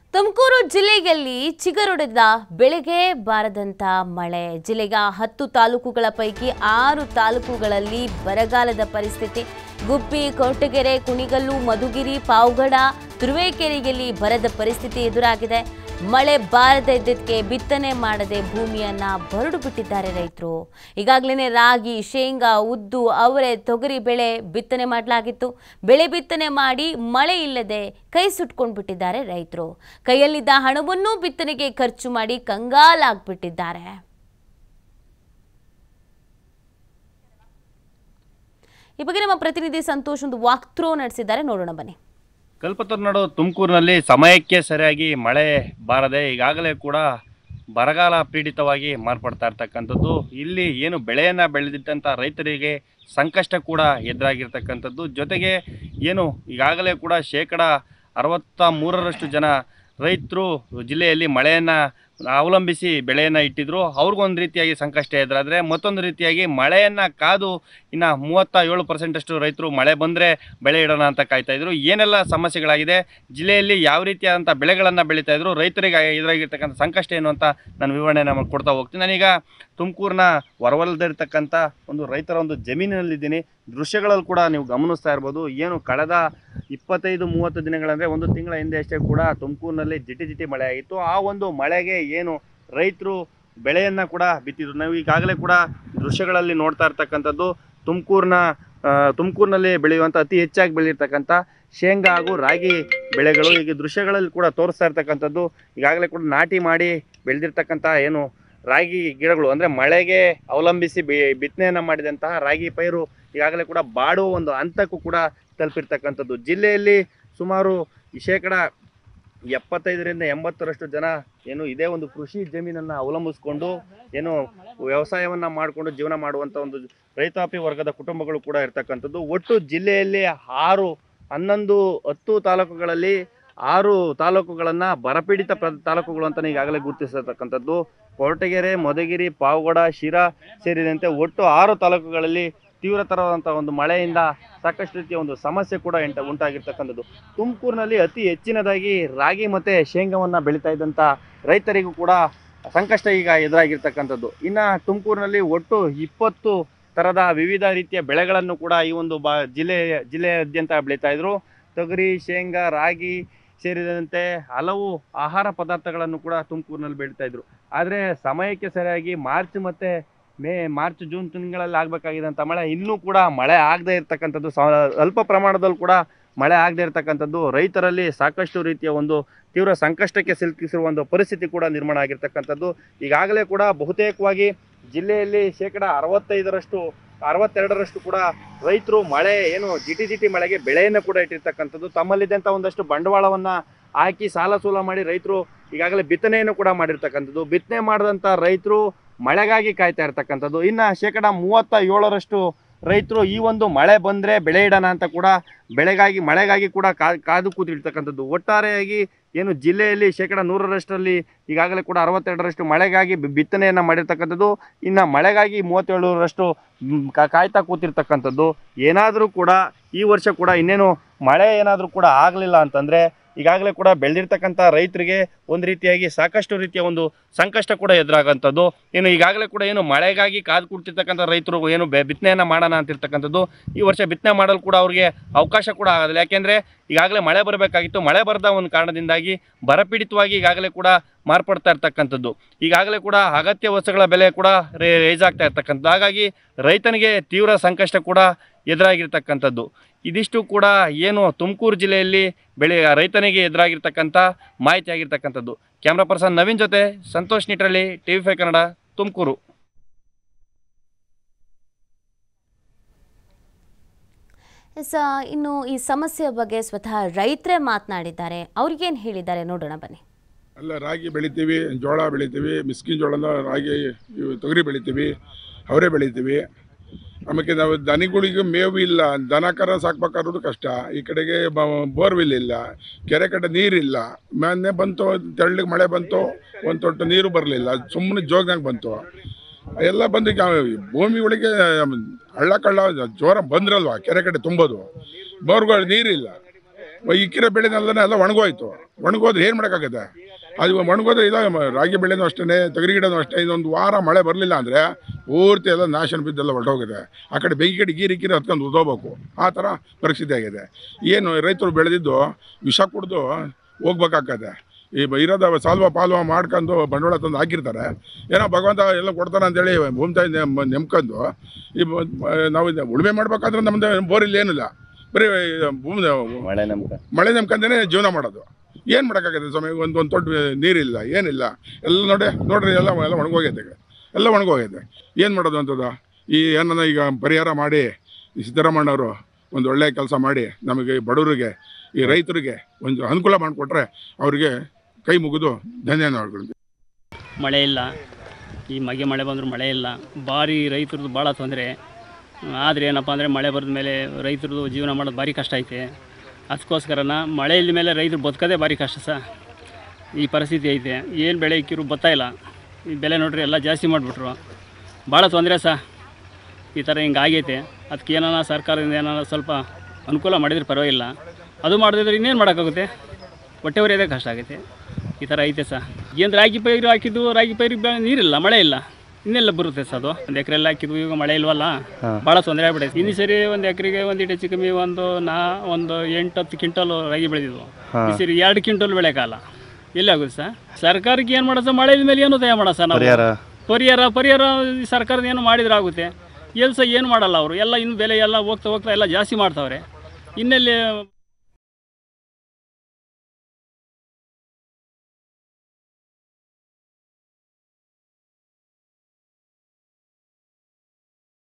ತುಮಕೂರು ಜಿಲ್ಲೆಯಲ್ಲಿ ಚಿಗರೊಡೆದ ಬೆಳೆಗೆ ಬಾರದಂತ ಮಳೆ ಜಿಲ್ಲೆಯ ಹತ್ತು ತಾಲೂಕುಗಳ ಪೈಕಿ ಆರು ತಾಲೂಕುಗಳಲ್ಲಿ ಬರಗಾಲದ ಪರಿಸ್ಥಿತಿ ಗುಬ್ಬಿ ಕೊರಟಗೆರೆ ಕುಣಿಗಲ್ಲು ಮಧುಗಿರಿ ಪಾವಗಡ ತುರುವೇಕೆರೆಯಲ್ಲಿ ಬರದ ಪರಿಸ್ಥಿತಿ ಎದುರಾಗಿದೆ ಮಳೆ ಬಾರದೇ ಇದ್ದಕ್ಕೆ ಬಿತ್ತನೆ ಮಾಡದೆ ಭೂಮಿಯನ್ನ ಬರಡು ಬಿಟ್ಟಿದ್ದಾರೆ ರೈತರು ಈಗಾಗಲೇ ರಾಗಿ ಶೇಂಗಾ ಉದ್ದು ಅವರೆ ತೊಗರಿ ಬೆಳೆ ಬಿತ್ತನೆ ಮಾಡಲಾಗಿತ್ತು ಬೆಳೆ ಬಿತ್ತನೆ ಮಾಡಿ ಮಳೆ ಇಲ್ಲದೆ ಕೈ ಸುಟ್ಕೊಂಡು ಬಿಟ್ಟಿದ್ದಾರೆ ರೈತರು ಕೈಯಲ್ಲಿದ್ದ ಹಣವನ್ನೂ ಬಿತ್ತನೆಗೆ ಖರ್ಚು ಮಾಡಿ ಕಂಗಾಲಾಗ್ಬಿಟ್ಟಿದ್ದಾರೆ ಈ ಬಗ್ಗೆ ನಮ್ಮ ಪ್ರತಿನಿಧಿ ಸಂತೋಷ್ ಒಂದು ವಾಕ್ ಥ್ರೋ ನಡೆಸಿದ್ದಾರೆ ನೋಡೋಣ ಬನ್ನಿ ಕಲ್ಪತರುನಾಡು ತುಮಕೂರಿನಲ್ಲಿ ಸಮಯಕ್ಕೆ ಸರಿಯಾಗಿ ಮಳೆ ಬಾರದೆ ಈಗಾಗಲೇ ಕೂಡ ಬರಗಾಲ ಪೀಡಿತವಾಗಿ ಮಾರ್ಪಡ್ತಾ ಇರ್ತಕ್ಕಂಥದ್ದು ಇಲ್ಲಿ ಏನು ಬೆಳೆಯನ್ನು ಬೆಳೆದಿದ್ದಂಥ ರೈತರಿಗೆ ಸಂಕಷ್ಟ ಕೂಡ ಎದುರಾಗಿರ್ತಕ್ಕಂಥದ್ದು ಜೊತೆಗೆ ಏನು ಈಗಾಗಲೇ ಕೂಡ ಶೇಕಡ ಅರವತ್ತ ಮೂರರಷ್ಟು ಜನ ರೈತರು ಜಿಲ್ಲೆಯಲ್ಲಿ ಮಳೆಯನ್ನು ಅವಲಂಬಿಸಿ ಬೆಳೆಯನ್ನು ಇಟ್ಟಿದ್ರು ಅವ್ರಿಗೊಂದು ರೀತಿಯಾಗಿ ಸಂಕಷ್ಟ ಎದುರಾದರೆ ಮತ್ತೊಂದು ರೀತಿಯಾಗಿ ಮಳೆಯನ್ನು ಕಾದು ಇನ್ನು ಮೂವತ್ತ ಏಳು ಪರ್ಸೆಂಟಷ್ಟು ರೈತರು ಮಳೆ ಬಂದರೆ ಬೆಳೆ ಇಡೋಣ ಅಂತ ಕಾಯ್ತಾ ಇದ್ರು ಏನೆಲ್ಲ ಸಮಸ್ಯೆಗಳಾಗಿದೆ ಜಿಲ್ಲೆಯಲ್ಲಿ ಯಾವ ರೀತಿಯಾದಂಥ ಬೆಳೆಗಳನ್ನು ಬೆಳೀತಾ ಇದ್ರು ರೈತರಿಗೆ ಎದುರಾಗಿರ್ತಕ್ಕಂಥ ಸಂಕಷ್ಟ ಏನು ಅಂತ ನಾನು ವಿವರಣೆ ನಮಗೆ ಕೊಡ್ತಾ ಹೋಗ್ತೀನಿ ನಾನೀಗ ತುಮಕೂರಿನ ಹೊರವಲದಲ್ಲಿರ್ತಕ್ಕಂಥ ಒಂದು ರೈತರ ಒಂದು ಜಮೀನಿನಲ್ಲಿದ್ದೀನಿ ದೃಶ್ಯಗಳಲ್ಲಿ ಕೂಡ ನೀವು ಗಮನಿಸ್ತಾ ಇರ್ಬೋದು ಏನು ಕಳೆದ ಇಪ್ಪತ್ತೈದು ಮೂವತ್ತು ದಿನಗಳಂದರೆ ಒಂದು ತಿಂಗಳ ಹಿಂದೆ ಅಷ್ಟೇ ಕೂಡ ತುಮಕೂರಿನಲ್ಲಿ ಜಿಟಿ ಜಿಟಿ ಮಳೆ ಆಗಿತ್ತು ಆ ಒಂದು ಮಳೆಗೆ ಏನು ರೈತರು ಬೆಳೆಯನ್ನು ಕೂಡ ಬಿತ್ತಿದ್ರು ನಾವು ಈಗಾಗಲೇ ಕೂಡ ದೃಶ್ಯಗಳಲ್ಲಿ ನೋಡ್ತಾ ಇರ್ತಕ್ಕಂಥದ್ದು ತುಮಕೂರಿನ ತುಮಕೂರಿನಲ್ಲಿ ಬೆಳೆಯುವಂಥ ಅತಿ ಹೆಚ್ಚಾಗಿ ಬೆಳೆಯಿರ್ತಕ್ಕಂಥ ಶೇಂಗಾ ಹಾಗೂ ರಾಗಿ ಬೆಳೆಗಳು ಈಗ ದೃಶ್ಯಗಳಲ್ಲಿ ಕೂಡ ತೋರಿಸ್ತಾ ಇರ್ತಕ್ಕಂಥದ್ದು ಈಗಾಗಲೇ ಕೂಡ ನಾಟಿ ಮಾಡಿ ಬೆಳೆದಿರ್ತಕ್ಕಂಥ ಏನು ರಾಗಿ ಗಿಡಗಳು ಅಂದರೆ ಮಳೆಗೆ ಅವಲಂಬಿಸಿ ಬಿ ಬಿತ್ತನೆಯನ್ನು ಮಾಡಿದಂತಹ ರಾಗಿ ಪೈರು ಈಗಾಗಲೇ ಕೂಡ ಬಾಡುವ ಒಂದು ಹಂತಕ್ಕೂ ಕೂಡ ತಲುಪಿರ್ತಕ್ಕಂಥದ್ದು ಜಿಲ್ಲೆಯಲ್ಲಿ ಸುಮಾರು ಈ ಶೇಕಡ ಎಪ್ಪತ್ತೈದರಿಂದ ಎಂಬತ್ತರಷ್ಟು ಜನ ಏನು ಇದೇ ಒಂದು ಕೃಷಿ ಜಮೀನನ್ನು ಅವಲಂಬಿಸ್ಕೊಂಡು ಏನು ವ್ಯವಸಾಯವನ್ನು ಮಾಡಿಕೊಂಡು ಜೀವನ ಮಾಡುವಂಥ ಒಂದು ರೈತಾಪಿ ವರ್ಗದ ಕುಟುಂಬಗಳು ಕೂಡ ಇರ್ತಕ್ಕಂಥದ್ದು ಒಟ್ಟು ಜಿಲ್ಲೆಯಲ್ಲಿ ಆರು ಹನ್ನೊಂದು ಹತ್ತು ತಾಲೂಕುಗಳಲ್ಲಿ ಆರು ತಾಲೂಕುಗಳನ್ನು ಬರಪೀಡಿತ ಪ್ರ ತಾಲೂಕುಗಳು ಅಂತಲೇ ಈಗಾಗಲೇ ಗುರುತಿಸಿರ್ತಕ್ಕಂಥದ್ದು ಕೊರಟಗೆರೆ ಮಧುಗಿರಿ ಪಾವಗಡ ಶಿರಾ ಸೇರಿದಂತೆ ಒಟ್ಟು ಆರು ತಾಲೂಕುಗಳಲ್ಲಿ ತೀವ್ರತರವಾದಂಥ ಒಂದು ಮಳೆಯಿಂದ ಸಾಕಷ್ಟು ರೀತಿಯ ಒಂದು ಸಮಸ್ಯೆ ಕೂಡ ಎಂಟ ಉಂಟಾಗಿರ್ತಕ್ಕಂಥದ್ದು ತುಮಕೂರಿನಲ್ಲಿ ಅತಿ ಹೆಚ್ಚಿನದಾಗಿ ರಾಗಿ ಮತ್ತು ಶೇಂಗಾವನ್ನು ಬೆಳೀತಾ ಇದ್ದಂಥ ರೈತರಿಗೂ ಕೂಡ ಸಂಕಷ್ಟ ಈಗ ಎದುರಾಗಿರ್ತಕ್ಕಂಥದ್ದು ಇನ್ನು ತುಮಕೂರಿನಲ್ಲಿ ಒಟ್ಟು ಇಪ್ಪತ್ತು ಥರದ ವಿವಿಧ ರೀತಿಯ ಬೆಳೆಗಳನ್ನು ಕೂಡ ಈ ಒಂದು ಬಾ ಜಿಲ್ಲೆ ಜಿಲ್ಲೆಯಾದ್ಯಂತ ಬೆಳೀತಾ ಇದ್ರು ತೊಗರಿ ಶೇಂಗಾ ರಾಗಿ ಸೇರಿದಂತೆ ಹಲವು ಆಹಾರ ಪದಾರ್ಥಗಳನ್ನು ಕೂಡ ತುಮಕೂರಿನಲ್ಲಿ ಬೆಳೀತಾ ಇದ್ರು ಆದರೆ ಸಮಯಕ್ಕೆ ಸರಿಯಾಗಿ ಮಾರ್ಚ್ ಮತ್ತು ಮೇ ಮಾರ್ಚ್ ಜೂನ್ ತಿಂಗಳಲ್ಲಿ ಆಗಬೇಕಾಗಿದ್ದಂಥ ಮಳೆ ಇನ್ನೂ ಕೂಡ ಮಳೆ ಆಗದೇ ಇರತಕ್ಕಂಥದ್ದು ಸ್ವಲ್ಪ ಪ್ರಮಾಣದಲ್ಲಿ ಕೂಡ ಮಳೆ ಆಗದೇ ಇರತಕ್ಕಂಥದ್ದು ರೈತರಲ್ಲಿ ಸಾಕಷ್ಟು ರೀತಿಯ ಒಂದು ತೀವ್ರ ಸಂಕಷ್ಟಕ್ಕೆ ಸಿಲುಕಿಸಿರುವ ಒಂದು ಪರಿಸ್ಥಿತಿ ಕೂಡ ನಿರ್ಮಾಣ ಆಗಿರ್ತಕ್ಕಂಥದ್ದು ಈಗಾಗಲೇ ಕೂಡ ಬಹುತೇಕವಾಗಿ ಜಿಲ್ಲೆಯಲ್ಲಿ ಶೇಕಡ ಅರವತ್ತೈದರಷ್ಟು ಅರವತ್ತೆರಡರಷ್ಟು ಕೂಡ ರೈತರು ಮಳೆ ಏನು ಜಿಟಿ ಜಿಟಿ ಮಳೆಗೆ ಬೆಳೆಯನ್ನು ಕೂಡ ಇಟ್ಟಿರ್ತಕ್ಕಂಥದ್ದು ತಮ್ಮಲ್ಲಿದ್ದಂಥ ಒಂದಷ್ಟು ಬಂಡವಾಳವನ್ನು ಹಾಕಿ ಸಾಲ ಸೂಲ ಮಾಡಿ ರೈತರು ಈಗಾಗಲೇ ಬಿತ್ತನೆಯನ್ನು ಕೂಡ ಮಾಡಿರ್ತಕ್ಕಂಥದ್ದು ಬಿತ್ತನೆ ಮಾಡಿದಂಥ ರೈತರು ಮಳೆಗಾಗಿ ಕಾಯ್ತಾ ಇರ್ತಕ್ಕಂಥದ್ದು ಇನ್ನು ಶೇಕಡ ಮೂವತ್ತ ಏಳರಷ್ಟು ರೈತರು ಈ ಒಂದು ಮಳೆ ಬಂದರೆ ಬೆಳೆ ಇಡೋಣ ಅಂತ ಕೂಡ ಬೆಳೆಗಾಗಿ ಮಳೆಗಾಗಿ ಕೂಡ ಕಾ ಕಾದು ಕೂತಿರ್ತಕ್ಕಂಥದ್ದು ಒಟ್ಟಾರೆಯಾಗಿ ಏನು ಜಿಲ್ಲೆಯಲ್ಲಿ ಶೇಕಡ ನೂರರಷ್ಟರಲ್ಲಿ ಈಗಾಗಲೇ ಕೂಡ ಅರವತ್ತೆರಡರಷ್ಟು ಮಳೆಗಾಗಿ ಬಿ- ಬಿತ್ತನೆಯನ್ನು ಮಾಡಿರ್ತಕ್ಕಂಥದ್ದು ಇನ್ನು ಮಳೆಗಾಗಿ ಮೂವತ್ತೇಳರಷ್ಟು ಮ್, ಕಾ- ಕಾಯ್ತಾ ಕೂತಿರ್ತಕ್ಕಂಥದ್ದು ಏನಾದರೂ ಕೂಡ ಈ ವರ್ಷ ಕೂಡ ಇನ್ನೇನು ಮಳೆ ಏನಾದರೂ ಕೂಡ ಆಗಲಿಲ್ಲ ಅಂತಂದರೆ ಈಗಾಗಲೇ ಕೂಡ ಬೆಳೆದಿರ್ತಕ್ಕಂಥ ರೈತರಿಗೆ ಒಂದು ರೀತಿಯಾಗಿ ಸಾಕಷ್ಟು ರೀತಿಯ ಒಂದು ಸಂಕಷ್ಟ ಕೂಡ ಎದುರಾಗಂಥದ್ದು ಏನು ಈಗಾಗಲೇ ಕೂಡ ಏನು ಮಳೆಗಾಗಿ ಕಾದು ಕೂಡ್ತಿರ್ತಕ್ಕಂಥ ರೈತರು ಏನು ಬೆ ಬಿತ್ತನೆಯನ್ನು ಮಾಡೋಣ ಅಂತಿರ್ತಕ್ಕಂಥದ್ದು ಈ ವರ್ಷ ಬಿತ್ತನೆ ಮಾಡಲು ಕೂಡ ಅವ್ರಿಗೆ ಅವಕಾಶ ಕೂಡ ಆಗೋದಿಲ್ಲ ಯಾಕೆಂದರೆ ಈಗಾಗಲೇ ಮಳೆ ಬರಬೇಕಾಗಿತ್ತು ಮಳೆ ಬರದ ಒಂದು ಕಾರಣದಿಂದಾಗಿ ಬರಪೀಡಿತವಾಗಿ ಈಗಾಗಲೇ ಕೂಡ ಮಾರ್ಪಡ್ತಾ ಇರ್ತಕ್ಕಂಥದ್ದು ಈಗಾಗಲೇ ಕೂಡ ಅಗತ್ಯ ವಸ್ತುಗಳ ಬೆಲೆ ಕೂಡ ರೇ ರೇಜ್ ಆಗ್ತಾ ಇರ್ತಕ್ಕಂಥದ್ದು ಹಾಗಾಗಿ ರೈತನಿಗೆ ತೀವ್ರ ಸಂಕಷ್ಟ ಕೂಡ ಎದುರಾಗಿರ್ತಕ್ಕಂಥದ್ದು ಇದಿಷ್ಟು ಕೂಡ ಏನು ತುಮಕೂರು ಜಿಲ್ಲೆಯಲ್ಲಿ ಬೆಳೆ ರೈತನಿಗೆ ಎದುರಾಗಿರ್ತಕ್ಕಂಥ ಮಾಹಿತಿ ಆಗಿರ್ತಕ್ಕಂಥದ್ದು ಕ್ಯಾಮ್ರಾ ಪರ್ಸನ್ ನವೀನ್ ಜೊತೆ ಸಂತೋಷ್ ನಿಟ್ರಲ್ಲಿ T V five Kannada Tumakuru ಎಸ್ ಆ, ಇನ್ನು ಈ ಸಮಸ್ಯೆಯ ಬಗ್ಗೆ ಸ್ವತಃ ರೈತರೇ ಮಾತನಾಡಿದ್ದಾರೆ ಅವ್ರಿಗೇನು ಹೇಳಿದ್ದಾರೆ ನೋಡೋಣ ಬನ್ನಿ ಅಲ್ಲ ರಾಗಿ ಬೆಳಿತೀವಿ ಜೋಳ ಬೆಳಿತೀವಿ ಮಿಸ್ಕಿನ್ ಜೋಳನ ರಾಗಿ ಇವು ತೊಗರಿ ಬೆಳಿತೀವಿ ಅವರೇ ಬೆಳಿತೀವಿ ಆಮೇಲೆ ನಾವು ದನಿಗಳಿಗೆ ಮೇವು ಇಲ್ಲ ದನ ಕರ ಸಾಕ್ಬೇಕಾದ್ರೂ ಕಷ್ಟ ಈ ಕಡೆಗೆ ಬೋರ್ವೆಲ್ ಇಲ್ಲ ಕೆರೆ ಕಡೆ ನೀರಿಲ್ಲ ಮೊನ್ನೆ ಬಂತು ತೆಳ್ಳಗೆ ಮಳೆ ಬಂತು ಒಂದು ತೊಟ್ಟು ನೀರು ಬರಲಿಲ್ಲ ಸುಮ್ಮನೆ ಜೋಗ್ನಾಗ ಬಂತು ಎಲ್ಲ ಬಂದು ಈಗ ಭೂಮಿ ಒಳಗೆ ಹಳ್ಳ ಕಳ್ಳ ಜೋರ ಬಂದ್ರಲ್ವ ಕೆರೆ ಕಡೆ ತುಂಬೋದು ಬೋರ್ಗಳು ನೀರಿಲ್ಲ ಇಕ್ಕಿರೋ ಬೆಳೆನೆಲ್ಲ ಎಲ್ಲ ಒಣಗೋಯ್ತು ಒಣಗೋದ್ರೆ ಏನು ಮಾಡೋಕ್ಕಾಗತ್ತೆ ಅದು ಒಣಗೋದ್ರೆ ಇಲ್ಲ ಮ- ರಾಗಿ ಬೆಳೆನೂ ಅಷ್ಟೇ ತೊಗರಿ ಗಿಡನೂ ಅಷ್ಟೇ ಇನ್ನೊಂದು ವಾರ ಮಳೆ ಬರಲಿಲ್ಲ ಅಂದರೆ ಪೂರ್ತಿ ಎಲ್ಲ ನಾಶನ ಬಿದ್ದೆಲ್ಲ ಹೊರಟೋಗಿದೆ ಆ ಕಡೆ ಬೆಂಕಿ ಕಡೆ ಗೀರಿ ಗೀರಿ ಹತ್ಕೊಂಡು ಉದೋಬೇಕು ಆ ಥರ ಪರಿಸ್ಥಿತಿ ಆಗಿದೆ ಏನು ರೈತರು ಬೆಳೆದಿದ್ದು ವಿಷ ಕುಡಿದು ಹೋಗ್ಬೇಕಾಗತ್ತೆ ಈ ಬ- ಇರೋದ ಸಾಲ್ವ ಪಾಲ್ವ ಮಾಡ್ಕೊಂಡು ಬಂಡವಾಳ ತಂದು ಹಾಕಿರ್ತಾರೆ ಏನೋ ಭಗವಂತ ಎಲ್ಲ ಕೊಡ್ತಾನೆ ಅಂತೇಳಿ ಭೂಮಿ ತಾಯಿ ನೆಮ್ ನೆಮ್ಕೊಂಡು ಈ ಬ- ನಾವು ಇದು ಉಳುಮೆ ಮಾಡ್ಬೇಕಾದ್ರೆ ನಮ್ಮದು ಬೋರಿಲ್ಲಿ ಏನಿಲ್ಲ ಬರೀ ಭೂಮಿ ಮಳೆ ನಮ್ಗೆ ಮಳೆ ನಂಬ್ಕೊಂಡೇ ಜೀವನ ಮಾಡೋದು ಏನು ಮಾಡೋಕ್ಕಾಗತ್ತೆ ಸ್ವಾಮಿ ಒಂದು ಒಂದು ತೊಟ್ಟು ನೀರಿಲ್ಲ ಏನಿಲ್ಲ ಎಲ್ಲ ನೋಡಿ ನೋಡ್ರಿ ಎಲ್ಲ ಎಲ್ಲ ಒಣಗೋಗೈತೆ ಈಗ ಎಲ್ಲ ಒಣಗೋಗೈತೆ ಏನು ಮಾಡೋದು ಅಂತದ್ದು ಈ ಏನನ್ನ ಈಗ ಪರಿಹಾರ ಮಾಡಿ ಈ ಸಿದ್ದರಾಮಣ್ಣವರು ಒಂದು ಒಳ್ಳೆಯ ಕೆಲಸ ಮಾಡಿ ನಮಗೆ ಈ ಬಡವರಿಗೆ ಈ ರೈತರಿಗೆ ಒಂದು ಅನುಕೂಲ ಮಾಡಿಕೊಟ್ರೆ ಅವರಿಗೆ ಕೈ ಮುಗಿದು ಧನ್ಯವಾದಗಳು ಮಳೆ ಇಲ್ಲ ಈ ಮಗೆ ಮಳೆ ಬಂದರೂ ಮಳೆ ಇಲ್ಲ ಭಾರಿ ರೈತರದ್ದು ಭಾಳ ತೊಂದರೆ ಆದರೆ ಏನಪ್ಪ ಅಂದರೆ ಮಳೆ ಬರೆದ ಮೇಲೆ ರೈತರದ್ದು ಜೀವನ ಮಾಡೋದು ಭಾರಿ ಕಷ್ಟ ಐತೆ ಅದಕ್ಕೋಸ್ಕರನ ಮಳೆ ಇಲ್ಲದ ಮೇಲೆ ರೈತರು ಬದುಕೋದೇ ಭಾರಿ ಕಷ್ಟ ಸಹ ಈ ಪರಿಸ್ಥಿತಿ ಐತೆ ಏನು ಬೆಳೆ ಇಕ್ಕಿರು ಬತ್ತಾ ಇಲ್ಲ ಈ ಬೆಲೆ ನೋಡ್ರಿ ಎಲ್ಲ ಜಾಸ್ತಿ ಮಾಡಿಬಿಟ್ರು ಭಾಳ ತೊಂದರೆ ಸಹ ಈ ಥರ ಹಿಂಗೆ ಆಗೈತೆ ಅದಕ್ಕೆ ಏನಾನ ಸರ್ಕಾರದಿಂದ ಏನಾನ ಸ್ವಲ್ಪ ಅನುಕೂಲ ಮಾಡಿದ್ರೆ ಪರವಾಗಿಲ್ಲ ಅದು ಮಾಡದಿದ್ರೆ ಇನ್ನೇನು ಮಾಡೋಕ್ಕಾಗುತ್ತೆ ಹೊಟ್ಟೆ ಹೊರೆಯೋದೇ ಕಷ್ಟ ಆಗೈತೆ ಈ ಥರ ಐತೆ ಸಹ ಏನು ರಾಗಿ ಪೈರು ಹಾಕಿದ್ದು ರಾಗಿ ಪೈರಿಗೆ ಬೆ- ನೀರಿಲ್ಲ ಮಳೆ ಇಲ್ಲ ಇನ್ನೆಲ್ಲ ಬರುತ್ತೆ ಸರ್ ಅದು ಒಂದು ಎಕರೆ ಎಲ್ಲ ಹಾಕಿದ್ವು ಈಗ ಮಳೆ ಇಲ್ವಲ್ಲ ಭಾಳ ತೊಂದರೆ ಆಗ್ಬಿಟ್ಟೈತೆ ಇನ್ನು ಸರಿ ಒಂದು ಎಕರೆಗೆ ಒಂದು ಹೆಚ್ಚು ಕಮ್ಮಿ ಒಂದು ನಾ ಒಂದು ಎಂಟು ಹತ್ತು ಕ್ವಿಂಟಲ್ ರಾಗಿ ಬೆಳೆದಿದ್ವು ಈ ಸರಿ ಎರಡು ಕ್ವಿಂಟಲ್ ಬೆಳೆಕಾಲ ಎಲ್ಲಿ ಆಗುತ್ತೆ ಸರ್ ಸರ್ಕಾರಕ್ಕೆ ಏನು ಮಾಡೋದು ಸರ್ ಮಳೆ ಮೇಲೆ ಏನು ತಯಾರು ಮಾಡೋ ಸರ್ ನಾವು ಪರಿಹಾರ ಪರಿಹಾರ ಈ ಸರ್ಕಾರದ ಏನು ಮಾಡಿದ್ರೆ ಆಗುತ್ತೆ ಎಲ್ಲಿ ಸಹ ಏನು ಮಾಡಲ್ಲ ಅವರು ಎಲ್ಲ ಇನ್ನು ಬೆಲೆ ಎಲ್ಲ ಹೋಗ್ತಾ ಹೋಗ್ತಾ ಎಲ್ಲ ಜಾಸ್ತಿ ಮಾಡ್ತಾವ್ರೆ ಇನ್ನೆಲ್ಲಿ